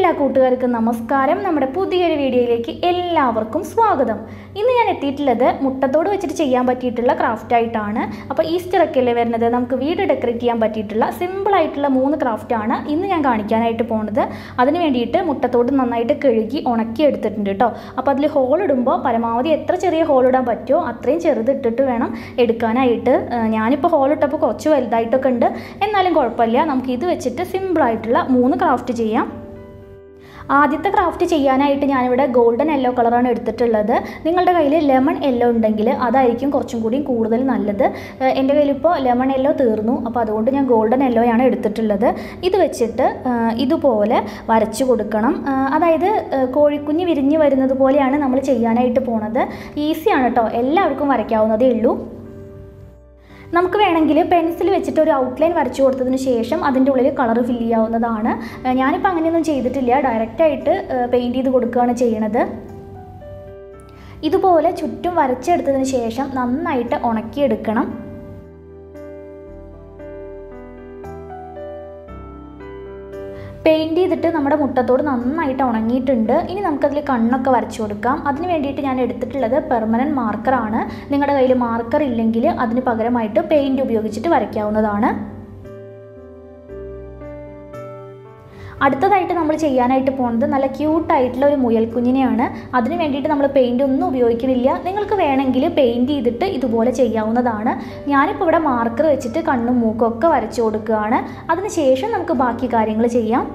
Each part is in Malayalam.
എല്ലാ കൂട്ടുകാർക്കും നമസ്കാരം നമ്മുടെ പുതിയൊരു വീഡിയോയിലേക്ക് എല്ലാവർക്കും സ്വാഗതം ഇന്ന് ഞാൻ എത്തിയിട്ടുള്ളത് മുട്ടത്തോട് വെച്ചിട്ട് ചെയ്യാൻ പറ്റിയിട്ടുള്ള ക്രാഫ്റ്റ് ആയിട്ടാണ് അപ്പോൾ ഈസ്റ്റർ ഒക്കെ അല്ലേ വരുന്നത് നമുക്ക് വീട് ഡെക്കറേറ്റ് ചെയ്യാൻ പറ്റിയിട്ടുള്ള സിമ്പിൾ ആയിട്ടുള്ള മൂന്ന് ക്രാഫ്റ്റാണ് ഇന്ന് ഞാൻ കാണിക്കാനായിട്ട് പോകുന്നത് അതിന് വേണ്ടിയിട്ട് മുട്ടത്തോട് നന്നായിട്ട് കഴുകി ഉണക്കി എടുത്തിട്ടുണ്ട് കേട്ടോ അപ്പോൾ അതിൽ ഹോൾ ഇടുമ്പോൾ പരമാവധി എത്ര ചെറിയ ഹോൾ ഇടാൻ പറ്റുമോ അത്രയും ചെറുതിട്ടിട്ട് വേണം എടുക്കാനായിട്ട് ഏഹ് ഞാനിപ്പോൾ ഹോൾ ഇട്ടപ്പോൾ കുറച്ച് വലുതായിട്ടൊക്കെ ഉണ്ട് എന്നാലും കുഴപ്പമില്ല നമുക്ക് ഇത് വെച്ചിട്ട് സിമ്പിളായിട്ടുള്ള മൂന്ന് ക്രാഫ്റ്റ് ചെയ്യാം ആദ്യത്തെ ക്രാഫ്റ്റ് ചെയ്യാനായിട്ട് ഞാനിവിടെ ഗോൾഡൻ യെല്ലോ കളറാണ് എടുത്തിട്ടുള്ളത് നിങ്ങളുടെ കയ്യിൽ ലെമൺ യെല്ലോ ഉണ്ടെങ്കിൽ അതായിരിക്കും കുറച്ചും കൂടി കൂടുതൽ നല്ലത് ഏഹ് എൻ്റെ കയ്യിലിപ്പോൾ ലെമൺ യെല്ലോ തീർന്നു അപ്പോൾ അതുകൊണ്ട് ഞാൻ ഗോൾഡൻ യെല്ലോയാണ് എടുത്തിട്ടുള്ളത് ഇത് വെച്ചിട്ട് ഏഹ് ഇതുപോലെ വരച്ചു കൊടുക്കണം ഏഹ് അതായത് ഏഹ് കോഴിക്കുഞ്ഞ് വിരിഞ്ഞ് വരുന്നത് പോലെയാണ് നമ്മൾ ചെയ്യാനായിട്ട് പോണത് ഈസിയാണ് കേട്ടോ എല്ലാവർക്കും വരയ്ക്കാവുന്നതേ ഉള്ളൂ നമുക്ക് വേണമെങ്കിൽ പെൻസിൽ വെച്ചിട്ട് ഒരു ഔട്ട്ലൈൻ വരച്ചു കൊടുത്തതിന് ശേഷം അതിൻ്റെ ഉള്ളിൽ കളർ ഫില്ല് ചെയ്യാവുന്നതാണ് ഏഹ് ഞാനിപ്പോൾ അങ്ങനെയൊന്നും ചെയ്തിട്ടില്ല ഡയറക്റ്റായിട്ട് പെയിൻറ്റ് ചെയ്ത് കൊടുക്കുകയാണ് ചെയ്യണത് ഇതുപോലെ ചുറ്റും വരച്ചെടുത്തതിന് ശേഷം നന്നായിട്ട് ഉണക്കിയെടുക്കണം പെയിൻറ്റ് ചെയ്തിട്ട് നമ്മുടെ മുട്ടത്തോട് നന്നായിട്ട് ഉണങ്ങിയിട്ടുണ്ട് ഇനി നമുക്കതിൽ കണ്ണൊക്കെ വരച്ചു കൊടുക്കാം അതിന് വേണ്ടിയിട്ട് ഞാൻ എടുത്തിട്ടുള്ളത് പെർമനൻറ്റ് മാർക്കറാണ് നിങ്ങളുടെ കയ്യിൽ മാർക്കർ ഇല്ലെങ്കിൽ അതിന് പകരമായിട്ട് പെയിൻറ്റ് ഉപയോഗിച്ചിട്ട് വരയ്ക്കാവുന്നതാണ് അടുത്തതായിട്ട് നമ്മൾ ചെയ്യാനായിട്ട് പോകുന്നത് നല്ല ക്യൂട്ടായിട്ടുള്ള ഒരു മുയൽക്കുഞ്ഞിനെയാണ് അതിന് വേണ്ടിയിട്ട് നമ്മൾ പെയിൻ്റ് ഒന്നും ഉപയോഗിക്കുന്നില്ല നിങ്ങൾക്ക് വേണമെങ്കിൽ പെയിൻറ്റ് ചെയ്തിട്ട് ഇതുപോലെ ചെയ്യാവുന്നതാണ് ഞാനിപ്പോൾ ഇവിടെ മാർക്കർ വെച്ചിട്ട് കണ്ണും മൂക്കും ഒക്കെ വരച്ചു കൊടുക്കുകയാണ് അതിനുശേഷം നമുക്ക് ബാക്കി കാര്യങ്ങൾ ചെയ്യാം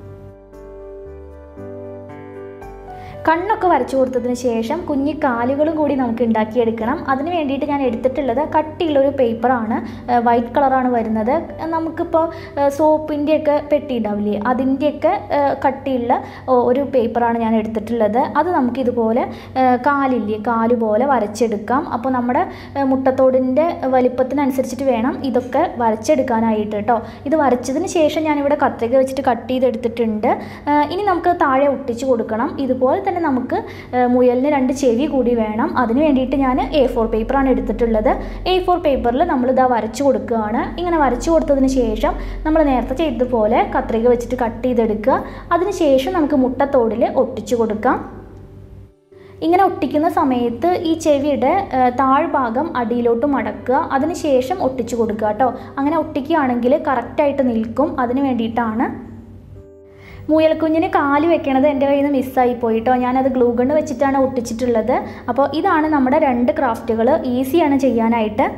കണ്ണൊക്കെ വരച്ചു കൊടുത്തതിന് ശേഷം കുഞ്ഞി കാലുകളും കൂടി നമുക്ക് ഉണ്ടാക്കിയെടുക്കണം അതിന് വേണ്ടിയിട്ട് ഞാൻ എടുത്തിട്ടുള്ളത് കട്ടിയുള്ള ഒരു പേപ്പറാണ് വൈറ്റ് കളറാണ് വരുന്നത് നമുക്കിപ്പോൾ സോപ്പിൻ്റെയൊക്കെ പെട്ടി ഉണ്ടാവില്ലേ അതിൻ്റെയൊക്കെ കട്ടിയുള്ള ഒരു പേപ്പറാണ് ഞാൻ എടുത്തിട്ടുള്ളത് അത് നമുക്കിതുപോലെ കാലില്ലേ കാല് പോലെ വരച്ചെടുക്കാം അപ്പോൾ നമ്മുടെ മുട്ടത്തോടിൻ്റെ വലിപ്പത്തിനനുസരിച്ചിട്ട് വേണം ഇതൊക്കെ വരച്ചെടുക്കാനായിട്ട് കേട്ടോ ഇത് വരച്ചതിന് ശേഷം ഞാനിവിടെ കത്രിക വെച്ചിട്ട് കട്ട് ചെയ്തെടുത്തിട്ടുണ്ട് ഇനി നമുക്ക് താഴെ ഒട്ടിച്ച് കൊടുക്കണം ഇതുപോലെ തന്നെ നമുക്ക് മുയലിന് രണ്ട് ചെവി കൂടി വേണം അതിന് വേണ്ടിയിട്ട് ഞാൻ എ ഫോർ പേപ്പറാണ് എടുത്തിട്ടുള്ളത് എ ഫോർ പേപ്പറിൽ നമ്മളിതാ വരച്ചു കൊടുക്കുകയാണ് ഇങ്ങനെ വരച്ചു കൊടുത്തതിന് ശേഷം നമ്മൾ നേരത്തെ ചെയ്തതുപോലെ കത്രിക വെച്ചിട്ട് കട്ട് ചെയ്തെടുക്കുക അതിന് ശേഷം നമുക്ക് മുട്ടത്തോടിൽ ഒട്ടിച്ചു കൊടുക്കാം ഇങ്ങനെ ഒട്ടിക്കുന്ന സമയത്ത് ഈ ചെവിയുടെ താഴ്ഭാഗം അടിയിലോട്ട് മടക്കുക അതിനുശേഷം ഒട്ടിച്ചു കൊടുക്കുക കേട്ടോ അങ്ങനെ ഒട്ടിക്കുകയാണെങ്കിൽ കറക്റ്റായിട്ട് നിൽക്കും അതിന് വേണ്ടിയിട്ടാണ് മുയൽക്കുഞ്ഞിന് കാല് വെക്കണത് എൻ്റെ കയ്യിൽ നിന്ന് മിസ്സായി പോയിട്ടോ ഞാനത് ഗ്ലൂ ഗണ്ണ് വെച്ചിട്ടാണ് ഒട്ടിച്ചിട്ടുള്ളത് അപ്പോൾ ഇതാണ് നമ്മുടെ രണ്ട് ക്രാഫ്റ്റുകൾ ഈസിയാണ് ചെയ്യാനായിട്ട്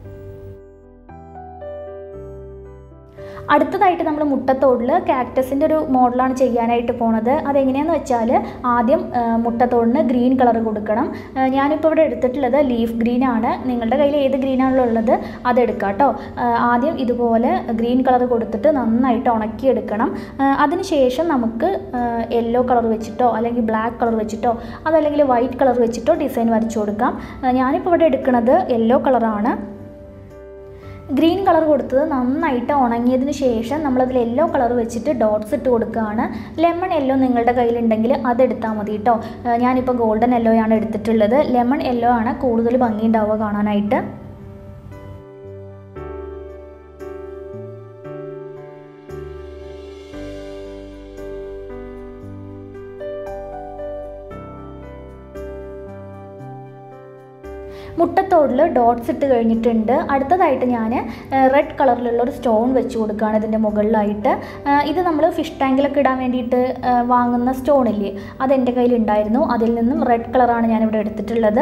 അടുത്തതായിട്ട് നമ്മൾ മുട്ടത്തോടിൽ കാക്ടസിൻ്റെ ഒരു മോഡലാണ് ചെയ്യാനായിട്ട് പോണത് അതെങ്ങനെയാണെന്ന് വെച്ചാൽ ആദ്യം മുട്ടത്തോടിന് ഗ്രീൻ കളർ കൊടുക്കണം ഞാനിപ്പോൾ ഇവിടെ എടുത്തിട്ടുള്ളത് ലീഫ് ഗ്രീൻ ആണ് നിങ്ങളുടെ കയ്യിൽ ഏത് ഗ്രീനാണല്ലോ ഉള്ളത് അതെടുക്കാം കേട്ടോ ആദ്യം ഇതുപോലെ ഗ്രീൻ കളർ കൊടുത്തിട്ട് നന്നായിട്ട് ഉണക്കിയെടുക്കണം അതിനുശേഷം നമുക്ക് യെല്ലോ കളർ വെച്ചിട്ടോ അല്ലെങ്കിൽ ബ്ലാക്ക് കളർ വെച്ചിട്ടോ അതല്ലെങ്കിൽ വൈറ്റ് കളർ വെച്ചിട്ടോ ഡിസൈൻ വരച്ചു കൊടുക്കാം ഞാനിപ്പോൾ ഇവിടെ എടുക്കുന്നത് യെല്ലോ കളറാണ് ഗ്രീൻ കളർ കൊടുത്തത് നന്നായിട്ട് ഉണങ്ങിയതിന് ശേഷം നമ്മളതിൽ യെല്ലോ കളർ വെച്ചിട്ട് ഡോട്ട്സ് ഇട്ട് കൊടുക്കുകയാണ് ലെമൺ യെല്ലോ നിങ്ങളുടെ കയ്യിലുണ്ടെങ്കിൽ അതെടുത്താൽ മതി കേട്ടോ ഞാനിപ്പോൾ ഗോൾഡൻ യെല്ലോ ആണ് എടുത്തിട്ടുള്ളത് ലെമൺ യെല്ലോ ആണ് കൂടുതൽ ഭംഗിയുണ്ടാവുക കാണാനായിട്ട് മുട്ടത്തോടിൽ ഡോട്ട്സ് ഇട്ട് കഴിഞ്ഞിട്ടുണ്ട് അടുത്തതായിട്ട് ഞാൻ റെഡ് കളറിലുള്ള ഒരു സ്റ്റോൺ വെച്ച് കൊടുക്കുകയാണ് ഇതിൻ്റെ മുകളിലായിട്ട് ഇത് നമ്മൾ ഫിഷ് ടാങ്കിലൊക്കെ ഇടാൻ വേണ്ടിയിട്ട് വാങ്ങുന്ന സ്റ്റോൺ ഇല്ലേ അതെൻ്റെ കയ്യിലുണ്ടായിരുന്നു അതിൽ നിന്നും റെഡ് കളറാണ് ഞാനിവിടെ എടുത്തിട്ടുള്ളത്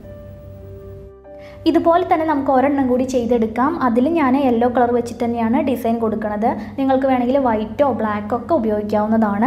ഇതുപോലെ തന്നെ നമുക്ക് ഒരെണ്ണം കൂടി ചെയ്തെടുക്കാം അതിൽ ഞാൻ യെല്ലോ കളർ വെച്ചിട്ട് തന്നെയാണ് ഡിസൈൻ കൊടുക്കുന്നത് നിങ്ങൾക്ക് വേണമെങ്കിൽ വൈറ്റോ ബ്ലാക്കോ ഒക്കെ ഉപയോഗിക്കാവുന്നതാണ്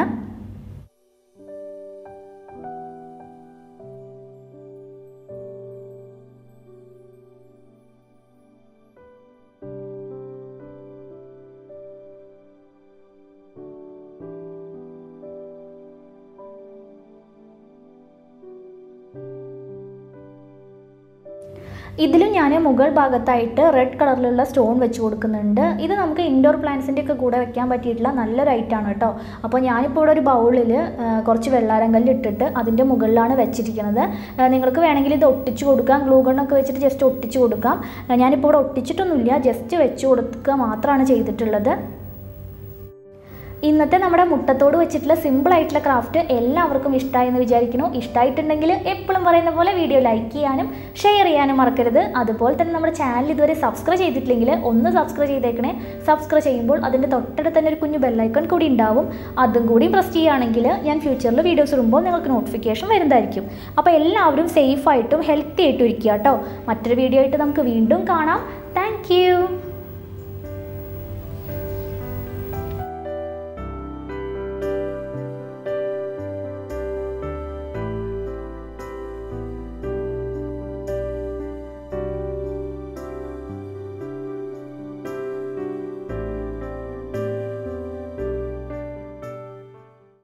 ഇതിലും ഞാൻ മുകൾ ഭാഗത്തായിട്ട് റെഡ് കളറിലുള്ള സ്റ്റോൺ വെച്ച് കൊടുക്കുന്നുണ്ട് ഇത് നമുക്ക് ഇൻഡോർ പ്ലാന്റ്സിൻ്റെ ഒക്കെ കൂടെ വെക്കാൻ പറ്റിയിട്ടുള്ള നല്ലൊരു ഐറ്റമാണ് കേട്ടോ അപ്പോൾ ഞാനിപ്പോൾ ഇവിടെ ഒരു ബൗളിൽ കുറച്ച് വെള്ളാരങ്കല്ല് ഇട്ടിട്ട് അതിൻ്റെ മുകളിലാണ് വെച്ചിരിക്കുന്നത് നിങ്ങൾക്ക് വേണമെങ്കിൽ ഇത് ഒട്ടിച്ചു കൊടുക്കാം ഗ്ലൂ ഗണ്ണൊക്കെ വെച്ചിട്ട് ജസ്റ്റ് ഒട്ടിച്ചു കൊടുക്കാം ഞാനിപ്പോൾ ഇവിടെ ഒട്ടിച്ചിട്ടൊന്നുമില്ല ജസ്റ്റ് വെച്ച് കൊടുക്കുക മാത്രമാണ് ചെയ്തിട്ടുള്ളത് ഇന്നത്തെ നമ്മുടെ മുട്ടത്തോട് വെച്ചിട്ടുള്ള സിമ്പിൾ ആയിട്ടുള്ള ക്രാഫ്റ്റ് എല്ലാവർക്കും ഇഷ്ടമായി എന്ന് വിചാരിക്കുന്നു ഇഷ്ടമായിട്ടുണ്ടെങ്കിൽ എപ്പോഴും പറയുന്ന പോലെ വീഡിയോ ലൈക്ക് ചെയ്യാനും ഷെയർ ചെയ്യാനും മറക്കരുത് അതുപോലെ തന്നെ നമ്മുടെ ചാനൽ ഇതുവരെ സബ്സ്ക്രൈബ് ചെയ്തിട്ടില്ലെങ്കിൽ ഒന്ന് സബ്സ്ക്രൈബ് ചെയ്തേക്കണേ സബ്സ്ക്രൈബ് ചെയ്യുമ്പോൾ അതിൻ്റെ തൊട്ടടുത്ത് തന്നെ ഒരു കുഞ്ഞു ബെല്ലൈക്കൺ കൂടി ഉണ്ടാവും അതും കൂടി പ്രസ് ചെയ്യുകയാണെങ്കിൽ ഞാൻ ഫ്യൂച്ചറിൽ വീഡിയോസ് ഇടുമ്പോൾ നിങ്ങൾക്ക് നോട്ടിഫിക്കേഷൻ വരുന്നതായിരിക്കും അപ്പോൾ എല്ലാവരും സേഫായിട്ടും ഹെൽത്തി ആയിട്ടും ഇരിക്കുക കേട്ടോ മറ്റൊരു വീഡിയോ ആയിട്ട് നമുക്ക് വീണ്ടും കാണാം താങ്ക്